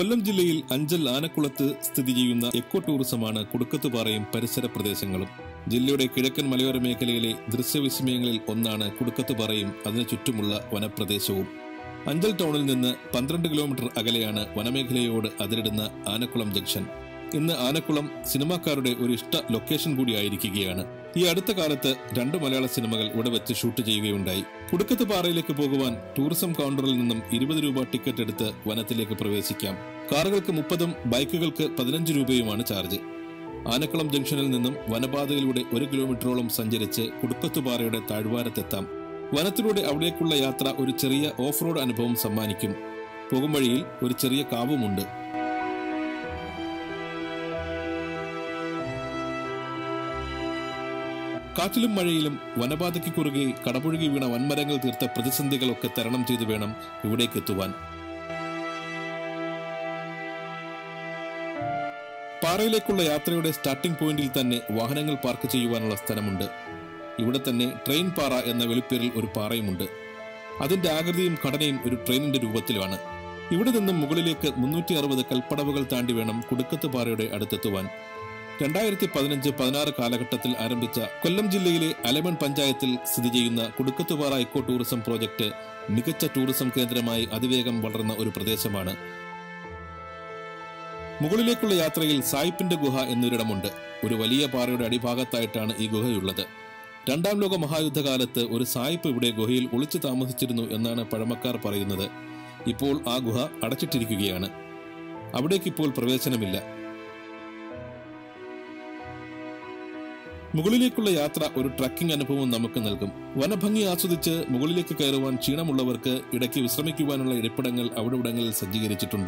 കൊല്ലം ജില്ലയിൽ അഞ്ചൽ ആനക്കുളത്ത് സ്ഥിതി ചെയ്യുന്ന എക്കോ ടൂറിസമാണ് കുടുക്കത്തുപാറയും പരിസര പ്രദേശങ്ങളും ജില്ലയുടെ കിഴക്കൻ മലയോര മേഖലയിലെ ദൃശ്യവിസ്മയങ്ങളിൽ ഒന്നാണ് കുടുക്കത്തുപാറയും അതിനു ചുറ്റുമുള്ള വനപ്രദേശവും അഞ്ചൽ ടൗണിൽ നിന്ന് പന്ത്രണ്ട് കിലോമീറ്റർ അകലെയാണ് വനമേഖലയോട് അതിരിടുന്ന ആനക്കുളം ജംഗ്ഷൻ ഇന്ന് ആനക്കുളം സിനിമാക്കാരുടെ ഒരു ഇഷ്ട ലൊക്കേഷൻ കൂടിയായിരിക്കുകയാണ് ഈ അടുത്ത കാലത്ത് രണ്ട് മലയാള സിനിമകൾ ഇവിടെ വെച്ച് ഷൂട്ട് ചെയ്യുകയുണ്ടായി കുടുക്കത്ത് പാറയിലേക്ക് പോകുവാൻ ടൂറിസം കൗണ്ടറിൽ നിന്നും ഇരുപത് രൂപ ടിക്കറ്റ് എടുത്ത് വനത്തിലേക്ക് പ്രവേശിക്കാം കാറുകൾക്ക് മുപ്പതും ബൈക്കുകൾക്ക് പതിനഞ്ച് രൂപയുമാണ് ചാർജ് ആനക്കുളം ജംഗ്ഷനിൽ നിന്നും വനപാതയിലൂടെ ഒരു കിലോമീറ്ററോളം സഞ്ചരിച്ച് കുടുക്കത്തുപാറയുടെ താഴ്വാരത്തെത്താം വനത്തിലൂടെ അവിടേക്കുള്ള യാത്ര ഒരു ചെറിയ ഓഫ് റോഡ് അനുഭവം സമ്മാനിക്കും പോകും വഴിയിൽ ഒരു ചെറിയ കാവുമുണ്ട് കാറ്റിലും മഴയിലും വനപാതയ്ക്ക് കുറുകെ കടപുഴകി വീണ വൻമരങ്ങൾ തീർത്ത പ്രതിസന്ധികളൊക്കെ തരണം ചെയ്തു വേണം ഇവിടേക്ക് എത്തുവാൻ പാറയിലേക്കുള്ള യാത്രയുടെ സ്റ്റാർട്ടിംഗ് പോയിന്റിൽ തന്നെ വാഹനങ്ങൾ പാർക്ക് ചെയ്യുവാനുള്ള സ്ഥലമുണ്ട് ഇവിടെ തന്നെ ട്രെയിൻ പാറ എന്ന വെളിപ്പേരിൽ ഒരു പാറയുമുണ്ട് അതിന്റെ ആകൃതിയും ഘടനയും ഒരു ട്രെയിനിന്റെ രൂപത്തിലാണ് ഇവിടെ നിന്നും മുകളിലേക്ക് മുന്നൂറ്റി അറുപത് കൽപ്പടവുകൾ താണ്ടി വേണം കുടുക്കത്ത് പാറയുടെ അടുത്തെത്തുവാൻ രണ്ടായിരത്തി പതിനഞ്ച് പതിനാറ് കാലഘട്ടത്തിൽ ആരംഭിച്ച കൊല്ലം ജില്ലയിലെ അലമൺ പഞ്ചായത്തിൽ സ്ഥിതി ചെയ്യുന്ന കുടുക്കത്തുപാറ ഇക്കോ ടൂറിസം പ്രോജക്ട് മികച്ച ടൂറിസം കേന്ദ്രമായി അതിവേഗം വളർന്ന ഒരു പ്രദേശമാണ് മുകളിലേക്കുള്ള യാത്രയിൽ സായിപ്പിന്റെ ഗുഹ എന്നൊരിടമുണ്ട് ഒരു വലിയ പാറയുടെ അടിഭാഗത്തായിട്ടാണ് ഈ ഗുഹയുള്ളത് രണ്ടാം ലോക മഹായുദ്ധകാലത്ത് ഒരു സായിപ്പ് ഇവിടെ ഗുഹയിൽ ഒളിച്ചു താമസിച്ചിരുന്നു എന്നാണ് പഴമക്കാർ പറയുന്നത് ഇപ്പോൾ ആ ഗുഹ അടച്ചിട്ടിരിക്കുകയാണ് അവിടേക്ക് ഇപ്പോൾ പ്രവേശനമില്ല മുകളിലേക്കുള്ള യാത്ര ഒരു ട്രക്കിംഗ് അനുഭവം നമുക്ക് നൽകും വനഭംഗി ആസ്വദിച്ച് മുകളിലേക്ക് കയറുവാൻ ക്ഷീണമുള്ളവർക്ക് ഇടയ്ക്ക് വിശ്രമിക്കുവാനുള്ള ഇരിപ്പിടങ്ങൾ അവിടെവിടങ്ങളിൽ സജ്ജീകരിച്ചിട്ടുണ്ട്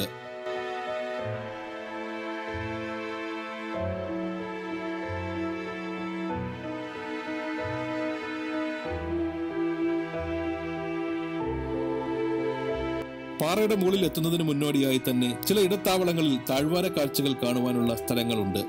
പാറയുടെ മുകളിൽ എത്തുന്നതിന് മുന്നോടിയായി തന്നെ ചില ഇടത്താവളങ്ങളിൽ താഴ്വാര കാഴ്ചകൾ കാണുവാനുള്ള സ്ഥലങ്ങളുണ്ട്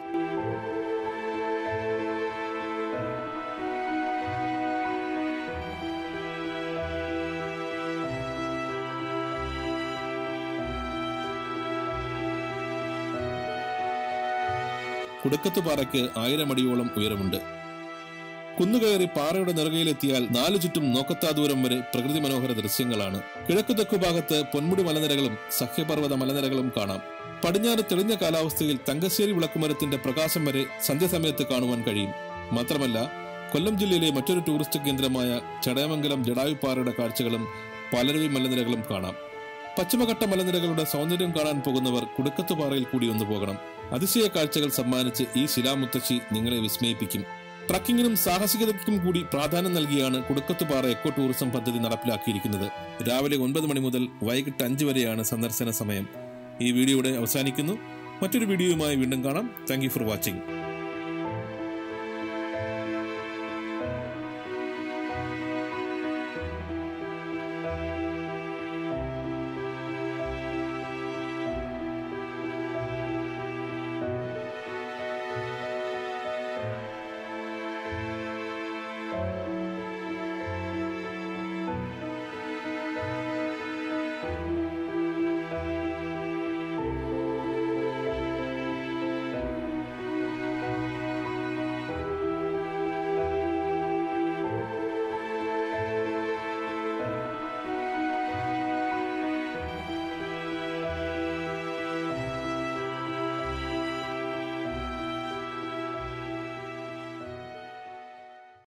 കുടുക്കത്ത് പാറയ്ക്ക് ആയിരം അടിയോളം ഉയരമുണ്ട് കുന്നുകയറി പാറയുടെ നെറുകയിലെത്തിയാൽ നാലു ചുറ്റും നോക്കത്താ ദൂരം വരെ പ്രകൃതി മനോഹര ദൃശ്യങ്ങളാണ് കിഴക്ക് തെക്കു ഭാഗത്ത് പൊന്മുടി മലനിരകളും സഹ്യപർവ്വത മലനിരകളും കാണാം പടിഞ്ഞാറ് തെളിഞ്ഞ കാലാവസ്ഥയിൽ തങ്കശ്ശേരി വിളക്കുമരത്തിന്റെ പ്രകാശം വരെ സന്ധ്യസമയത്ത് കാണുവാൻ കഴിയും മാത്രമല്ല കൊല്ലം ജില്ലയിലെ മറ്റൊരു ടൂറിസ്റ്റ് കേന്ദ്രമായ ചടയമംഗലം ജഡായുപ്പാറയുടെ കാഴ്ചകളും പലരവി മലനിരകളും കാണാം പശ്ചിമഘട്ട മലനിരകളുടെ സൗന്ദര്യം കാണാൻ പോകുന്നവർ കുടുക്കത്തുപാറയിൽ കൂടി ഒന്ന് പോകണം അതിശയ കാഴ്ചകൾ സമ്മാനിച്ച് ഈ ശിലാമുത്തശ്ശി നിങ്ങളെ വിസ്മയിപ്പിക്കും ട്രക്കിങ്ങിനും സാഹസികതയ്ക്കും കൂടി പ്രാധാന്യം നൽകിയാണ് കുടുക്കത്തുപാറ എക്കോ ടൂറിസം പദ്ധതി നടപ്പിലാക്കിയിരിക്കുന്നത് രാവിലെ ഒൻപത് മണി മുതൽ വൈകിട്ട് അഞ്ച് വരെയാണ് സന്ദർശന സമയം ഈ വീഡിയോയുടെ അവസാനിക്കുന്നു മറ്റൊരു വീഡിയോയുമായി വീണ്ടും കാണാം താങ്ക് ഫോർ വാച്ചിങ്